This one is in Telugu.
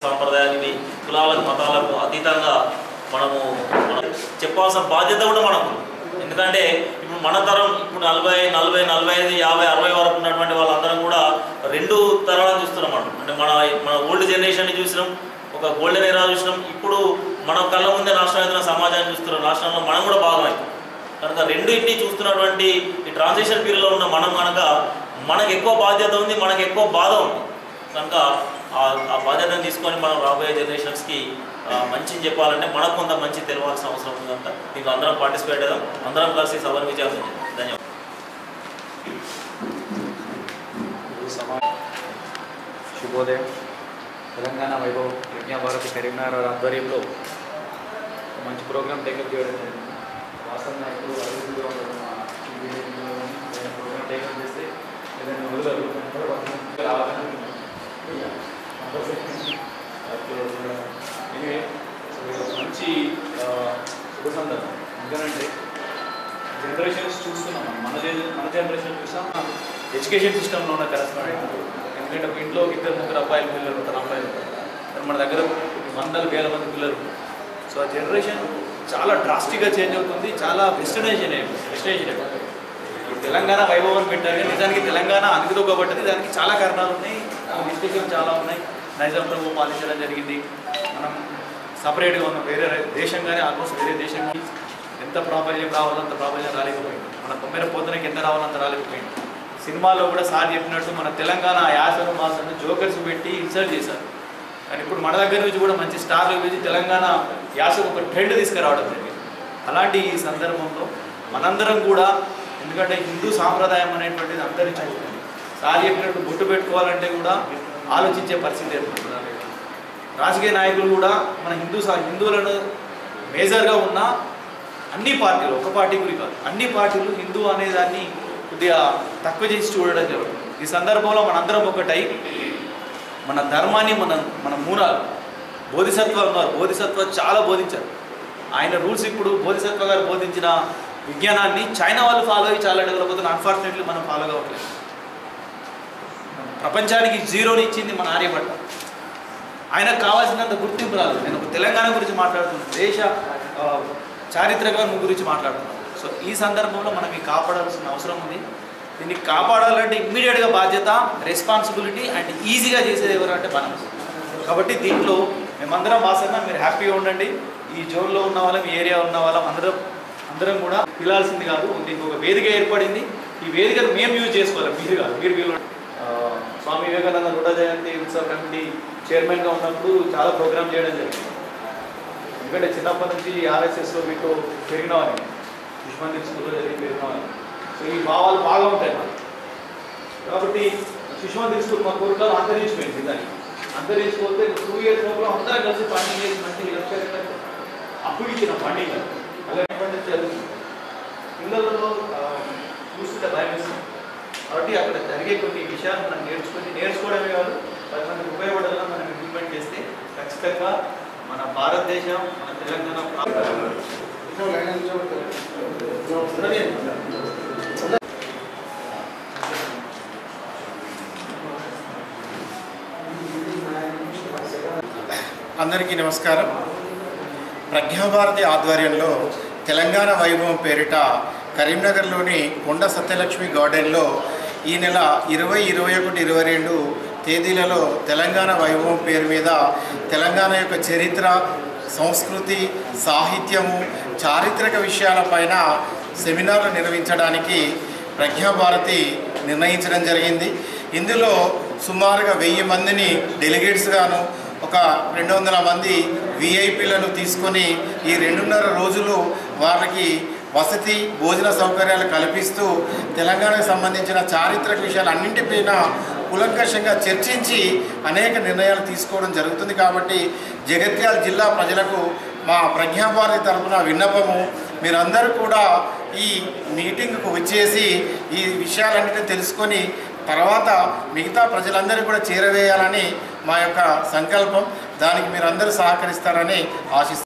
సాంప్రదాయానికి కులాలకు మతాలకు అతీతంగా మనము మనం చెప్పాల్సిన బాధ్యత కూడా మనకు ఉంది. ఎందుకంటే ఇప్పుడు మన తరం ఇప్పుడు నలభై నలభై నలభై ఐదు యాభై అరవై వరకు ఉన్నటువంటి వాళ్ళందరం కూడా రెండు తరాలను చూస్తున్నాం మనం అంటే మన మన ఓల్డ్ జనరేషన్ని చూసినాం ఒక గోల్డెన్ ఎరా చూసినాం ఇప్పుడు మన కళ్ళ ముందే నాశనం అవుతున్న సమాజాన్ని చూస్తున్నాం రాష్ట్రంలో మనం కూడా భాగమై కనుక రెండింటిని చూస్తున్నటువంటి ఈ ట్రాన్సిషన్ పీరియడ్లో ఉన్న మనం కనుక మనకు ఎక్కువ బాధ్యత ఉంది మనకు ఎక్కువ బాధ ఉంది కనుక ఆ- ఆ బాధ్యతను తీసుకొని మనం రాబోయే జనరేషన్స్కి మంచిని చెప్పాలంటే మనకు కొంత మంచి తెలవాల్సిన అవసరం ఉంది కనుక దీంట్లో అందరం పార్టిసిపేట్ చేద్దాం అందరం కలిసి సభను విజయం ధన్యవాదాలు శుభోదయం తెలంగాణ వైభవ్ ప్రజ్ఞాభారతి కరీంనగర్ ఆధ్వర్యంలో ఒక మంచి ప్రోగ్రామ్ టేకప్ చేయడం జరిగింది వాసన నాయకులు అభివృద్ధిగా ఉండడం మా ఇంజనీరింగ్లో కానీ ప్రోగ్రామ్ టేకప్ చేస్తే ఏదైనా వదలరు అందరూ వాళ్ళకి రావాలని ఎనివే మంచి ఆ, శుభ సందర్భం ఎందుకంటే జనరేషన్స్ చూస్తున్నాం మనం. మన జన- మన జనరేషన్ చూసాం ఎడ్యుకేషన్ సిస్టంలో ఉన్న కరెస్పాండెంట్ ఎందుకంటే ఒక ఇంట్లో ఒక ఇద్దరు ముగ్గురు అబ్బాయిలు పిల్లలు ఉంటారు అమ్మాయిలు ఉంటారు కానీ మన దగ్గర వందల వేల మంది పిల్లలు ఉంటారు సో ఆ జనరేషన్ చాలా డ్రాస్టిక్గా చేంజ్ అవుతుంది చాలా వెస్టర్నైజేషన్ అయిపోయింది వెస్టర్నైజేషన్ అయిపోతుంది ఇప్పుడు తెలంగాణ వైభవం పెట్టారు కానీ నిజానికి తెలంగాణ అందుకోబట్టింది దానికి చాలా కారణాలు ఉన్నాయి మిస్టేక్లు చాలా ఉన్నాయి నైజాం ప్రభు పాలించడం జరిగింది మనం సపరేట్గా ఉన్న వేరే దేశంగానే ఆల్మోస్ట్ వేరే దేశం ఎంత ప్రాబల్యం రావాలో అంత ప్రాబల్యం రాలేకపోయింది మన తొమ్మిది పొద్దునకి ఎంత రావాలో అంత రాలేకపోయింది సినిమాలో కూడా సార్ చెప్పినట్టు మన తెలంగాణ యాసను మాసను జోకర్స్ పెట్టి ఇన్సల్ట్ చేశారు కానీ ఇప్పుడు మన దగ్గర నుంచి కూడా మంచి స్టార్లు పిలిచి తెలంగాణ యాసకు ఒక ట్రెండ్ తీసుకురావడం జరిగింది అలాంటి ఈ సందర్భంలో మనందరం కూడా ఎందుకంటే హిందూ సాంప్రదాయం అనేటువంటిది అంతరించిపోతుంది సార్ చెప్పినట్టు బొట్టు పెట్టుకోవాలంటే కూడా ఆలోచించే పరిస్థితి ఏర్పడుతుంది రాజకీయ నాయకులు కూడా మన హిందూ సా- హిందువులను మేజర్గా ఉన్న అన్ని పార్టీలు ఒక పార్టీ గురి కాదు అన్ని పార్టీలు హిందూ అనే దాన్ని కొద్దిగా తక్కువ చేసి చూడడం జరుగుతుంది ఈ సందర్భంలో మనందరం ఒకటై మన ధర్మాన్ని మన మన మూలాలు బోధిసత్వ ఉన్నారు బోధిసత్వ చాలా బోధించారు ఆయన రూల్స్ ఇప్పుడు బోధిసత్వ గారు బోధించిన విజ్ఞానాన్ని చైనా వాళ్ళు ఫాలో అయ్యి చాలా డెవలప్ అవుతుంది అన్ఫార్చునేట్లీ మనం ఫాలో కావట్లేదు ప్రపంచానికి జీరోని ఇచ్చింది మన ఆర్యభట్ట ఆయనకు కావాల్సినంత గుర్తింపు రాదు నేను ఒక తెలంగాణ గురించి మాట్లాడుతున్నాను దేశ ఆ, చారిత్రక గురించి మాట్లాడుతున్నాను సో ఈ సందర్భంలో మనం ఈ కాపాడాల్సిన అవసరం ఉంది దీన్ని కాపాడాలంటే ఇమ్మీడియట్గా బాధ్యత రెస్పాన్సిబిలిటీ అండ్ ఈజీగా చేసేది ఎవరు అంటే మనం కాబట్టి దీంట్లో మేమందరం వాసన మీరు హ్యాపీగా ఉండండి ఈ జోన్లో ఉన్న వాళ్ళం ఈ ఏరియా ఉన్న వాళ్ళం అందరం అందరం కూడా పిలాల్సింది కాదు దీనికి ఒక వేదిక ఏర్పడింది ఈ వేదికను మేము యూజ్ చేసుకోవాలి మీరు కాదు మీరు వీళ్ళు ఆ, స్వామి వివేకానంద నూట జయంతి ఉత్సవ కమిటీ చైర్మన్గా ఉన్నప్పుడు చాలా ప్రోగ్రామ్ చేయడం జరిగింది ఎందుకంటే చిన్నప్పటి నుంచి ఆర్ఎస్ఎస్లో మీకు పెరిగినవని శిశుమందిర్ స్కూల్లో జరిగి పెరిగినవని సో ఈ భావాలు బాగా ఉంటాయి మాకు కాబట్టి శిశుమందిర్ స్కూల్ మా కోరికలు అంతరించిపోయింది దానికి అంతరించిపోతే టూ ఇయర్స్ లోపల అందరం కలిసి పండుగ చేసి మంచి లక్ష్యాలు అప్పుడు ఇచ్చిన పండుగ అలాంటి చదువు పిల్లలలో ఆ, చూస్తుంటే భయం వేస్తుంది కాబట్టి అక్కడ జరిగే కొన్ని విషయాలు మనం నేర్చుకొని నేర్చుకోవడమే కాదు పది మందికి ఉపయోగపడాలని మనం ఇంప్లిమెంట్ చేస్తే ఖచ్చితంగా మన భారతదేశం మన తెలంగాణ అందరికీ నమస్కారం ప్రజ్ఞాభారతి ఆధ్వర్యంలో తెలంగాణ వైభవం పేరిట కరీంనగర్లోని కొండ సత్యలక్ష్మి గార్డెన్లో ఈ నెల ఇరవై ఇరవై ఒకటి ఇరవై రెండు తేదీలలో తెలంగాణ వైభవం పేరు మీద తెలంగాణ యొక్క చరిత్ర సంస్కృతి సాహిత్యము చారిత్రక విషయాలపైన సెమినార్లు నిర్వహించడానికి ప్రజ్ఞాభారతి నిర్ణయించడం జరిగింది ఇందులో సుమారుగా వెయ్యి మందిని డెలిగేట్స్ గాను ఒక రెండు వందల మంది విఐపీలను తీసుకొని ఈ రెండున్నర రోజులు వారికి వసతి భోజన సౌకర్యాలు కల్పిస్తూ తెలంగాణకు సంబంధించిన చారిత్రక విషయాలు అన్నింటిపైన కులంకషంగా చర్చించి అనేక నిర్ణయాలు తీసుకోవడం జరుగుతుంది కాబట్టి జగిత్యాల జిల్లా ప్రజలకు మా ప్రజ్ఞాభారతి తరఫున విన్నపము మీరందరూ కూడా ఈ మీటింగ్కు వచ్చేసి ఈ విషయాలన్నింటినీ తెలుసుకొని తర్వాత మిగతా ప్రజలందరికీ కూడా చేరవేయాలని మా యొక్క సంకల్పం దానికి మీరందరూ సహకరిస్తారని ఆశిస్తున్నాను